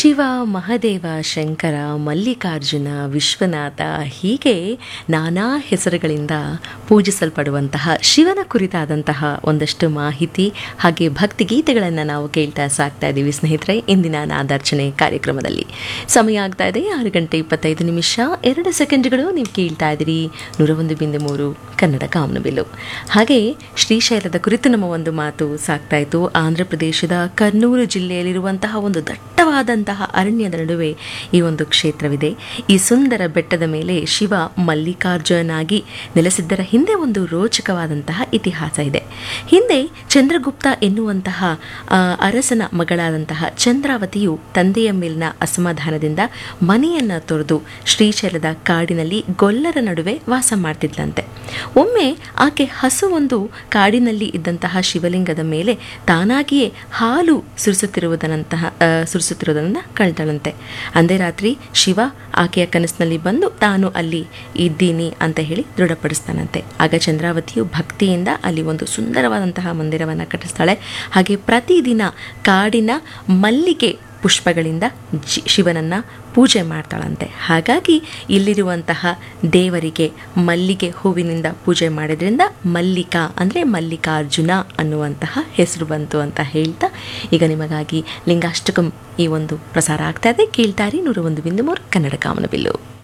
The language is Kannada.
ಶಿವ ಮಹದೇವ ಶಂಕರ ಮಲ್ಲಿಕಾರ್ಜುನ ವಿಶ್ವನಾಥ ಹೀಗೆ ನಾನಾ ಹೆಸರುಗಳಿಂದ ಪೂಜಿಸಲ್ಪಡುವಂತಹ ಶಿವನ ಕುರಿತಾದಂತಹ ಒಂದಷ್ಟು ಮಾಹಿತಿ ಹಾಗೆ ಭಕ್ತಿಗೀತೆಗಳನ್ನು ನಾವು ಕೇಳ್ತಾ ಸಾಕ್ತಾ ಇದ್ದೀವಿ ಸ್ನೇಹಿತರೆ ಇಂದಿನ ನಾದಾರ್ಚನೆ ಕಾರ್ಯಕ್ರಮದಲ್ಲಿ ಸಮಯ ಆಗ್ತಾ ಇದೆ ಆರು ಗಂಟೆ ಇಪ್ಪತ್ತೈದು ನಿಮಿಷ ಎರಡು ಸೆಕೆಂಡ್ಗಳು ನೀವು ಕೇಳ್ತಾ ಇದ್ದೀರಿ ನೂರ ಒಂದು ಬಿಂದು ಮೂರು ಕನ್ನಡ ಕಾಮನಬಿಲ್ಲು ಹಾಗೆ ಶ್ರೀಶೈಲದ ಕುರಿತು ನಮ್ಮ ಒಂದು ಮಾತು ಸಾಕ್ತಾ ಇತ್ತು ಆಂಧ್ರ ಪ್ರದೇಶದ ಕರ್ನೂಲು ಜಿಲ್ಲೆಯಲ್ಲಿರುವಂತಹ ಒಂದು ದಟ್ಟವಾದಂತಹ ಅರಣ್ಯದ ನಡುವೆ ಈ ಒಂದು ಕ್ಷೇತ್ರವಿದೆ ಈ ಸುಂದರ ಬೆಟ್ಟದ ಮೇಲೆ ಶಿವ ಮಲ್ಲಿಕಾರ್ಜುನಾಗಿ ನೆಲೆಸಿದ್ದರ ಹಿಂದೆ ಒಂದು ರೋಚಕವಾದಂತಹ ಇತಿಹಾಸ ಇದೆ ಹಿಂದೆ ಚಂದ್ರಗುಪ್ತ ಎನ್ನುವಂತಹ ಆ, ಅರಸನ ಮಗಳಾದಂತಹ ಚಂದ್ರಾವತಿಯು ತಂದೆಯ ಮೇಲಿನ ಅಸಮಾಧಾನದಿಂದ ಮನೆಯನ್ನ ತೊರೆದು ಶ್ರೀಶೈಲದ ಕಾಡಿನಲ್ಲಿ ಗೊಲ್ಲರ ನಡುವೆ ವಾಸ ಮಾಡ್ತಿದ್ಲಂತೆ ಒಮ್ಮೆ ಆಕೆ ಹಸುವೊಂದು ಕಾಡಿನಲ್ಲಿ ಇದ್ದಂತಹ ಶಿವಲಿಂಗದ ಮೇಲೆ ತಾನಾಗಿಯೇ ಹಾಲು ಸುರಿಸುತ್ತಿರುವುದನಂತಹ ಆ, ಸುರಿಸುತ್ತಿರುವುದನ್ನು ಕಳ್ತಾಳಂತೆ ಅಂದೇ ರಾತ್ರಿ ಶಿವ ಆಕೆಯ ಕನಸಿನಲ್ಲಿ ಬಂದು ತಾನು ಅಲ್ಲಿ ಇದ್ದೀನಿ ಅಂತ ಹೇಳಿ ದೃಢಪಡಿಸ್ತಾನಂತೆ ಆಗ ಚಂದ್ರಾವತಿಯು ಭಕ್ತಿಯಿಂದ ಅಲ್ಲಿ ಒಂದು ಸುಂದರವಾದಂತಹ ಮಂದಿರವನ್ನು ಕಟ್ಟಿಸ್ತಾಳೆ ಹಾಗೆ ಪ್ರತಿದಿನ ಕಾಡಿನ ಮಲ್ಲಿಗೆ ಪುಷ್ಪಗಳಿಂದ ಜಿ ಶಿವನನ್ನು ಪೂಜೆ ಮಾಡ್ತಾಳಂತೆ ಹಾಗಾಗಿ ಇಲ್ಲಿರುವಂತಹ ದೇವರಿಗೆ ಮಲ್ಲಿಗೆ ಹೂವಿನಿಂದ ಪೂಜೆ ಮಾಡಿದ್ರಿಂದ ಮಲ್ಲಿಕಾ ಅಂದರೆ ಮಲ್ಲಿಕಾರ್ಜುನ ಅನ್ನುವಂತಹ ಹೆಸರು ಬಂತು ಅಂತ ಹೇಳ್ತಾ ಈಗ ನಿಮಗಾಗಿ ಲಿಂಗಾಷ್ಟಕಂ ಈ ಒಂದು ಪ್ರಸಾರ ಆಗ್ತಾ ಇದೆ ಕೇಳ್ತಾರಿ ನೂರ ಒಂದು ಬಿಂದು ಮೂರು ಕನ್ನಡ ಕಾಮನಬಿಲ್ಲು